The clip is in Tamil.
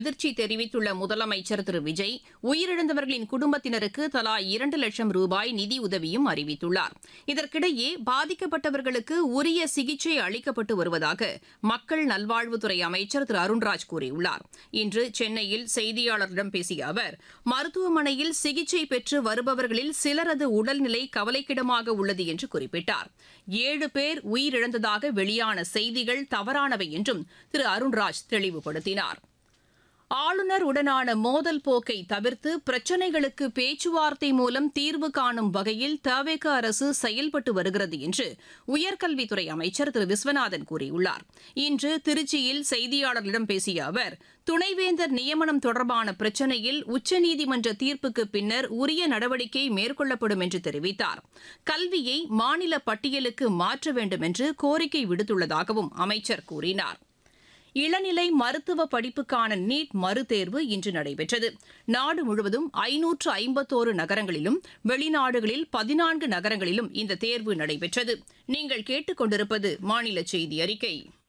அதிர்ச்சி தெரிவித்துள்ள முதலமைச்சர் திரு விஜய் உயிரிழந்தவர்களின் குடும்பத்தினருக்கு தலா இரண்டு லட்சம் ரூபாய் நிதியுதவியும் அறிவித்துள்ளார் இதற்கிடையே பாதிக்கப்பட்டவர்களுக்கு உரிய சிகிச்சை அளிக்கப்பட்டு வருவதாக மக்கள் நல்வாழ்வுத்துறை அமைச்சர் திரு அருண்ராஜ் கூறியுள்ளார் இன்று சென்னையில் செய்தியாளர்களிடம் பேசிய அவர் மருத்துவமனையில் சிகிச்சை பெற்று வருபவர்களில் சிலரது உடல்நிலை கவலைக்கிடமாக உள்ளது என்று குறிப்பிட்டார் ஏழு பேர் உயிரிழந்ததாக வெளியான செய்திகள் தவறானவை என்றும் திரு அருண்ராஜ் தெளிவுபடுத்தினார் ஆளுநர் உடனான மோதல் போக்கை தவிர்த்து பிரச்சினைகளுக்கு பேச்சுவார்த்தை மூலம் தீர்வு காணும் வகையில் தவேக அரசு செயல்பட்டு வருகிறது என்று உயர்கல்வித்துறை அமைச்சர் திரு விஸ்வநாதன் கூறியுள்ளார் இன்று திருச்சியில் செய்தியாளர்களிடம் பேசிய அவர் துணைவேந்தர் நியமனம் தொடர்பான பிரச்சினையில் உச்சநீதிமன்ற தீர்ப்புக்கு பின்னர் உரிய நடவடிக்கை மேற்கொள்ளப்படும் என்று தெரிவித்தார் கல்வியை மாநில பட்டியலுக்கு மாற்ற வேண்டும் என்று கோரிக்கை விடுத்துள்ளதாகவும் அமைச்சர் கூறினார் இளநிலை மருத்துவ படிப்புக்கான நீட் மறுதேர்வு இன்று நடைபெற்றது நாடு முழுவதும் ஐநூற்று ஐம்பத்தோரு நகரங்களிலும் வெளிநாடுகளில் பதினான்கு நகரங்களிலும் இந்த தேர்வு நடைபெற்றது நீங்கள் கேட்டுக்கொண்டிருப்பது மாநில செய்தி அறிக்கை